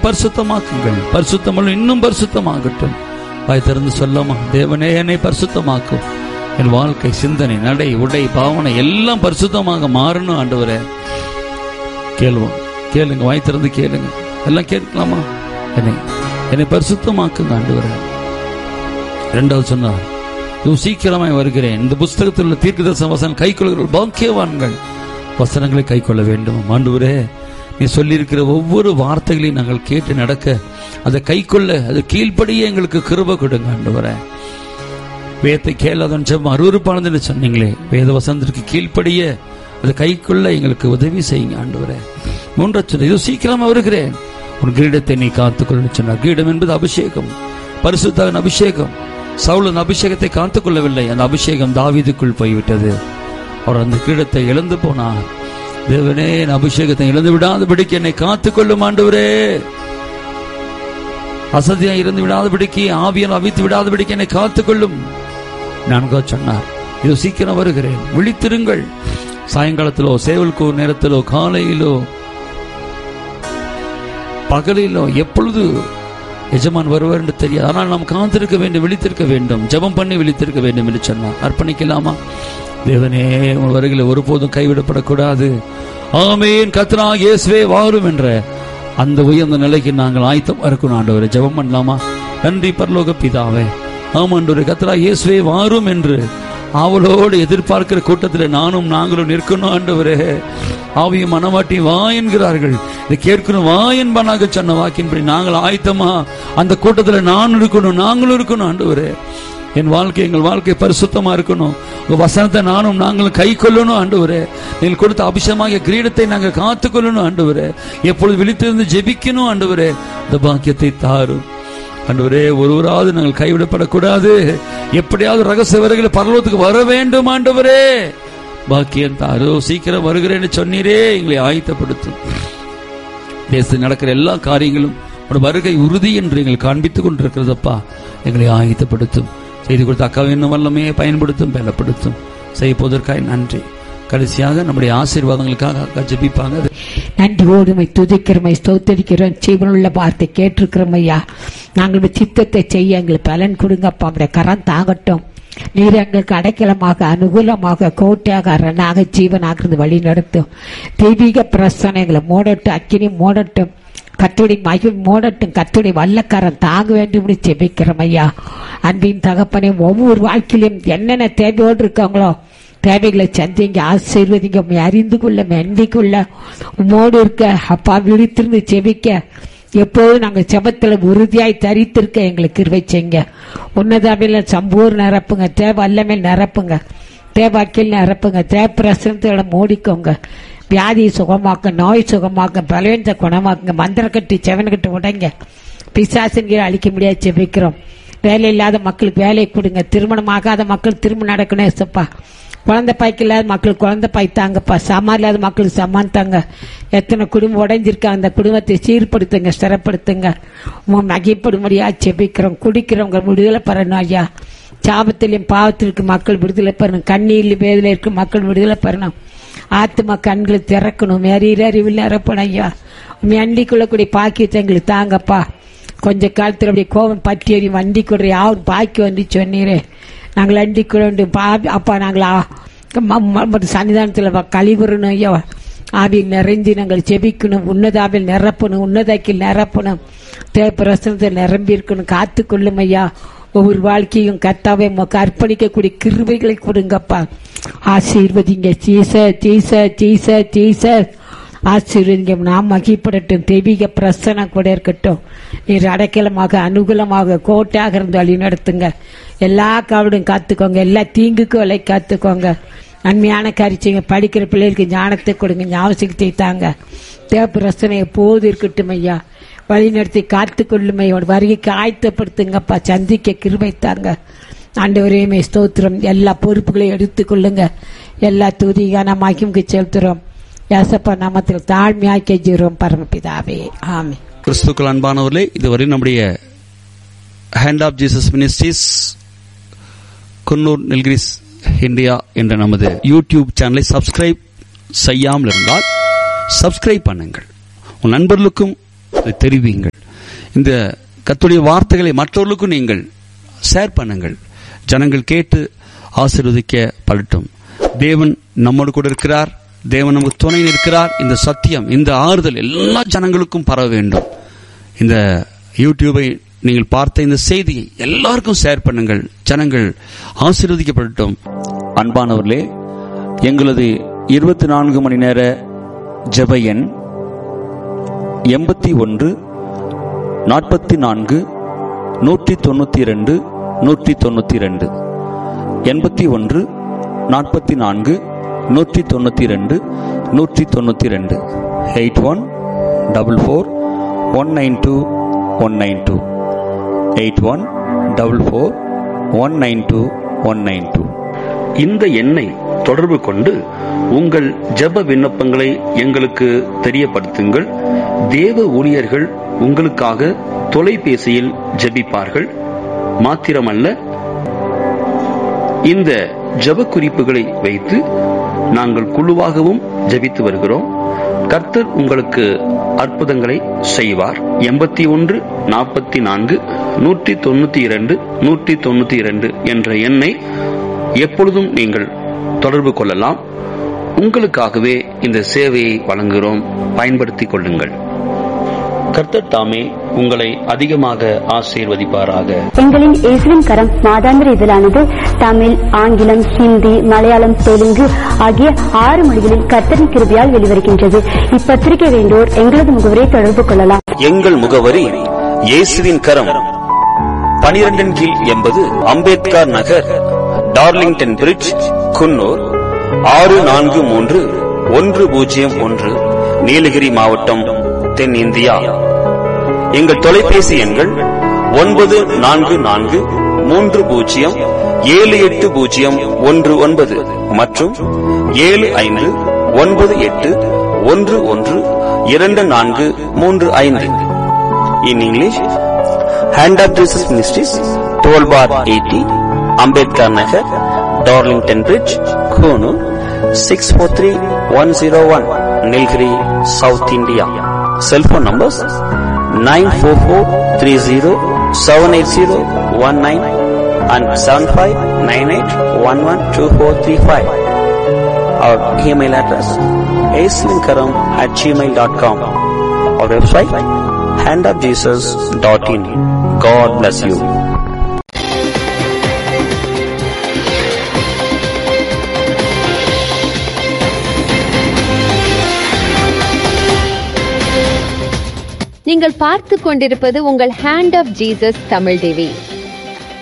பரிசுத்தமாக்குங்கள் பரிசுத்தமுள்ள இன்னும் பரிசுத்தமாகட்டும் வாய் திறந்து சொல்லாமா தேவனே என்னை பரிசுத்தமாக்கும் என் வாழ்க்கை சிந்தனை நடை உடை பாவனை எல்லாம் பரிசுத்தமாக மாறணும் ஆண்டவரே கேளுவோம் கேளுங்க வாய் திறந்து கேளுங்க எல்லாம் கேட்கலாமா என்னை என்னை பரிசுத்தமாக்குங்க ஆண்டவரே இரண்டாவது சொன்னார் இது சீக்கிரமாய் வருகிறேன் இந்த புஸ்தகத்தில் உள்ள தீர்க்கதரிசன வசனம் கை கொள்கிற பாக்கியவான்கள் வசனங்களை கை கொள்ள வேண்டும் ஆண்டவரே நீ சொல்லியிருக்கிற ஒவ்வொரு வார்த்தைகளையும் நாங்கள் கேட்டு நடக்க அதை கை கொள்ள அது கீழ்ப்படியே எங்களுக்கு கிருப கொடுங்க ஆண்டவரே வேதத்தை கேளாதன் செவ்வம் அருவறுப்பானதுன்னு சொன்னீங்களே வேத வசனத்திற்கு கீழ்ப்படிய அதை கை கொள்ள எங்களுக்கு உதவி செய்யுங்க ஆண்டவரே மூன்றாவது சொன்ன இது சீக்கிரமா வருகிறேன் உன் கிரீடத்தை நீ காத்துக்கொள்ள சொன்னார் கிரீடம் என்பது அபிஷேகம் பரிசுத்தவன் அபிஷேகம் சவுலன் அபிஷேகத்தை காத்துக்கொள்ளவில்லை அந்த அபிஷேகம் தாவீதுக்குள் போய்விட்டது அவர் அந்த கிரீடத்தை இழந்து போனார் தேவனே என் அபிஷேகத்தை இழந்து விடாதபடிக்கு என்னை காத்துக்கொள்ளும் ஆண்டவரே அசதியா இருந்து விடாதபடிக்கு ஆவியன் அவித்து விடாதபடிக்கு என்னை காத்துக்கொள்ளும் நான்கா சொன்னார் இது சீக்கிரம் வருகிறேன் விழித்திருங்கள் சாயங்காலத்திலோ சேவல்கோ நேரத்திலோ காலையிலோ பகலிலோ எப்பொழுது எஜமான் வருவார் என்று தெரியாது ஆனால் நாம் காத்திருக்க வேண்டும் விழித்திருக்க வேண்டும் ஜெபம் பண்ணி விழித்திருக்க வேண்டும் என்று சொன்னார் அர்ப்பணிக்கலாமா தேவனே உன் வருகையில் ஒருபோதும் கைவிடப்படக்கூடாது ஆமேன் கத்ரா இயேசுவே வாரும் என்ற அந்த உயர்ந்த நிலைக்கு நாங்கள் ஆயத்தம் இருக்கணும் ஆண்டவரே ஜெபம் பண்ணலாமா நன்றி பரலோக பிதாவே ஆமாண்டவரே கத்ரா இயேசுவே வாரும் என்று ஆவலோடு எதிர்பார்க்கிற கூட்டத்தில் நானும் நாங்களும் நிற்கணும் ஆண்டவரே ஆவியும் மனவாட்டி வா என்கிறார்கள் இதை கேட்கணும் வா என்பனாக சொன்ன வாக்கின்படி நாங்கள் ஆயத்தமா அந்த கூட்டத்தில் நான் இருக்கணும் நாங்களும் இருக்கணும் ஆண்டவரே என் வாழ்க்கை எங்கள் வாழ்க்கை பரிசுத்தமா இருக்கணும் உங்க வசனத்தை நானும் நாங்களும் கை கொள்ளணும் ஆண்டவரே நீங்கள் கொடுத்த அபிஷேகமாக கிரீடத்தை நாங்கள் காத்து கொள்ளணும் ஆண்டவரே எப்பொழுது விழித்திருந்து ஜெபிக்கணும் ஆண்டவரே இந்த பாக்கியத்தை தாரும் ஆண்டவரே ஒருவராவது நாங்கள் கைவிடப்படக்கூடாது எப்படியாவது ரகசிய வருகிற பரலோகத்துக்கு வர வேண்டும் ஆண்டவரே பாக்கியம் தாரோ சீக்கிரம் வருகிறேன்னு சொன்னீரே எங்களை ஆயத்தப்படுத்தும் தேசத்தில் நடக்கிற எல்லா காரியங்களும் ஒரு வருகை உறுதி என்று எங்கள் காண்பித்துக் கொண்டிருக்கிறதப்பா எங்களை ஆயத்தப்படுத்தும் செய்து கொடுத்த அக்காவின் வல்லமையை பயன்படுத்தும் பலப்படுத்தும் செய்ய போவதற்காக நன்றி கடைசியாக நம்முடைய ஆசீர்வாதங்களுக்காக அக்கா ஜெபிப்பாங்க அது நன்றியோடு உம்மை துதிக்கிறோமை ஸ்தோத்தரிக்கிறோம் ஜீவனுள்ள வார்த்தை கேட்டிருக்கிறோம் ஐயா நாங்கள் உம்முடைய சித்தத்தை செய்ய எங்களுக்கு பலன் கொடுங்கப்பா உடைய கரம் தாங்கட்டும் நீர் எங்களுக்கு அடைக்கலமாக அனுகூலமாக கோட்டையாக அரணாக ஜீவனாக இருந்து வழி நடத்தும் தெய்வீக பிரசனைகளை மூடட்டும் அக்கினி மூடட்டும் கத்துடி மகிழ் மூடட்டும் கத்துடி வல்லக்காரன் தாங்க வேண்டும் ஜெபிக்கிறோம் ஐயா அன்பின் தகப்பனே ஒவ்வொரு வாழ்க்கையிலும் என்னென்ன தேவையோடு இருக்காங்களோ தேவைகளை சந்திங்க ஆசீர்வதிங்க உம்மை அறிந்து கொள்ள மெண்டிக் கொள்ள உம்மோடு இருக்க அப்பா விழித்திருந்து செபிக்க எப்போதும் நாங்கள் செபத்துல உறுதியாய் தரித்திருக்க எங்களுக்கு கிருவை செய்ங்க உன்னதாவில் சம்பூர் நிரப்புங்க தேவ வல்லமேல் நிரப்புங்க தேவாக்கில் நிரப்புங்க தேவ பிரசனத்தோட மூடிக்கோங்க வியாதியை சுகமாக்க நோய் சுகமாக்க பலவீனத்தை குணமாக்குங்க மந்திரம் கட்டி செவன் கட்டி உடைங்க பிசாசின் அழிக்க முடியாது செபிக்கிறோம் வேலை இல்லாத மக்களுக்கு வேலை கொடுங்க திருமணம் ஆகாத மக்கள் திருமணம் நடக்கணும் ஏசப்பா குழந்தை பாய்க்கு இல்லாத மக்கள் குழந்தை பாய் தாங்கப்பா சமான் இல்லாத மக்களுக்கு சமான் தாங்க எத்தனை குடும்பம் உடைஞ்சிருக்கா அந்த குடும்பத்தை சீர்படுத்துங்க ஸ்திரப்படுத்துங்க உன் நகைப்படும்படியா செபிக்கிறோம் குடிக்கிறவங்க விடுதலை பெறணும் ஐயா சாபத்திலையும் பாவத்திற்கு மக்கள் விடுதலை பெறணும் கண்ணீரில் வேதில இருக்க மக்கள் விடுதலை பெறணும் ஆத்மா கண்களை திறக்கணும் அறிகிற அறிவில் நிரப்பணும் ஐயா உண்மை அண்டி கொள்ளக்கூடிய பாக்கியத்தை எங்களுக்கு தாங்கப்பா கொஞ்ச காலத்தில் அப்படியே கோபம் பற்றி எறி வண்டி கொடுற யாரும் பாக்கி வந்து சொன்னீரே நாங்கள் அண்டி கொண்டு பா அப்பா நாங்கள் சன்னிதானத்தில் கழிவுறணும் ஐயா ஆவியில் நிறைஞ்சு நாங்கள் செபிக்கணும் உன்னதாவில் நிரப்பணும் உன்னதாக்கில் நிரப்பணும் தேவப்பிரசனத்தை நிரம்பி இருக்கணும் காத்து கொள்ளும் ஐயா ஒவ்வொரு வாழ்க்கையும் கர்த்தாவை உமக்கு அர்ப்பணிக்கக்கூடிய கிருபைகளை கொடுங்கப்பா ஆசீர்வதிங்க சீச சீச சீச சீச ஆசீர்வதிங்க நாம் மகிப்படட்டும் தெய்வீக பிரசனம் கூட இருக்கட்டும் நீர் அடைக்கலமாக அனுகூலமாக கோட்டையாக இருந்து வழி நடத்துங்க எல்லா காவடும் காத்துக்கோங்க எல்லா தீங்குக்கும் விலை காத்துக்கோங்க நன்மையான காரிச்சிங்க படிக்கிற பிள்ளைகளுக்கு ஞானத்தை கொடுங்க ஞாபகத்தை தாங்க தேவ பிரச்சனை எப்போது இருக்கட்டும் ஐயா வழி நடத்தி காத்து கொள்ளுமை வருகைக்கு ஆயத்தப்படுத்துங்கப்பா சந்திக்க கிருபை தாங்க ஆண்டவரையுமே ஸ்தோத்திரம் எல்லா பொறுப்புகளையும் எடுத்துக்கொள்ளுங்க எல்லா துதிகான மகிமுக்கு செலுத்துறோம் ஏசப்பா நாமத்தில் தாழ்மையாய் கெஞ்சுறோம் பரமபிதாவே ஆமே கிறிஸ்துக்கள் அன்பானவர்களே இதுவரை நம்முடைய hand of Jesus ministries Coonoor Nilgiris India என்ற நமது யூடியூப் சேனலை சப்ஸ்கிரைப் செய்யாமல் இருந்தால் சப்ஸ்கிரைப் பண்ணுங்கள் உன் நண்பர்களுக்கும் அதை தெரிவிங்கள் இந்த கத்துடைய வார்த்தைகளை மற்றவர்களுக்கும் நீங்கள் ஷேர் பண்ணுங்கள் ஜனங்கள் கேட்டு ஆசீர்வதிக்க படட்டும் தேவன் நம்மோடு கூட இருக்கிறார் தேவன் நமக்கு துணை இருக்கிறார் இந்த சத்தியம் இந்த ஆறுதல் எல்லா ஜனங்களுக்கும் பரவ வேண்டும் இந்த யூடியூபை நீங்கள் பார்த்த இந்த செய்தியை எல்லாருக்கும் ஷேர் பண்ணுங்கள் ஜனங்கள் ஆசீர்வதிக்கப்படட்டும் அன்பானவர்களே எங்களது இருபத்தி நான்கு மணி நேர ஜெப எண் எண்பத்தி ஒன்று நாற்பத்தி நான்கு நூற்றி தொண்ணூற்றி ரெண்டு நூற்றி தொண்ணூற்றி ரெண்டு எண்பத்தி ஒன்று நாற்பத்தி நான்கு நூற்றி தொண்ணூற்றி ரெண்டு நூற்றி தொண்ணூற்றி ரெண்டு eight one double four one nine two one nine two eight one double four one nine two one nine two இந்த எண்ணை தொடர்பு கொண்டு உங்கள் ஜெப விண்ணப்பங்களை எங்களுக்கு தெரியப்படுத்துங்கள் தேவ ஊழியர்கள் உங்களுக்காக தொலைபேசியில் ஜெபிப்பார்கள் மாத்திரமல்ல இந்த ஜெப குறிப்புகளை வைத்து நாங்கள் குழுவாகவும் ஜெபித்து வருகிறோம் கர்த்தர் உங்களுக்கு அற்புதங்களை செய்வார் எண்பத்தி ஒன்று நாற்பத்தி நான்கு நூற்றி தொண்ணூத்தி இரண்டு நூற்றி தொண்ணூத்தி இரண்டு என்ற எண்ணை எப்பொழுதும் நீங்கள் தொடர்பு கொள்ளலாம் உங்களுக்காகவே இந்த சேவையை வழங்குகிறோம் பயன்படுத்திக் கொள்ளுங்கள் கர்த்தர் தாமே உங்களை அதிகமாக ஆசீர்வதிப்பாராக எங்களின் இயேசுவின் கரம் மாதாந்திர இதழானது தமிழ் ஆங்கிலம் ஹிந்தி மலையாளம் தெலுங்கு ஆகிய ஆறு மொழிகளில் கர்த்தரின் கிருபையால் வெளிவருகின்றது இப்பத்திரிகை வேண்டோர் எங்களது முகவரை தொடர்பு கொள்ளலாம் எங்கள் முகவரி இயேசுவின் கரம் பனிரெண்டின் கீழ் எண்பது அம்பேத்கர் நகர் டார்லிங்டன் பிரிட்ஜ் குன்னூர் ஆறு நான்கு மூன்று ஒன்று பூஜ்ஜியம் ஒன்று நீலகிரி மாவட்டம் தென்னிந்தியா எங்கள் தொலைபேசி எண்கள் ஒன்பது நான்கு நான்கு மூன்று பூஜ்ஜியம் ஏழு எட்டு பூஜ்ஜியம் ஒன்று ஒன்பது மற்றும் ஏழு ஐந்து ஒன்பது எட்டு ஒன்று ஒன்று இரண்டு நான்கு மூன்று ஐந்து in English hand of Jesus ministries twelve bar eighty Ambedkar Nagar Darlington bridge Coonoor six four three one zero one Nilgiri south India cellphone numbers nine four four three zero seven eight zero one nine and seven five nine eight one one two four three five our email address aslinkaram at gmail.com our website handofjesus.in god bless you நீங்கள் பார்த்து கொண்டிருப்பது உங்கள் hand of Jesus Tamil TV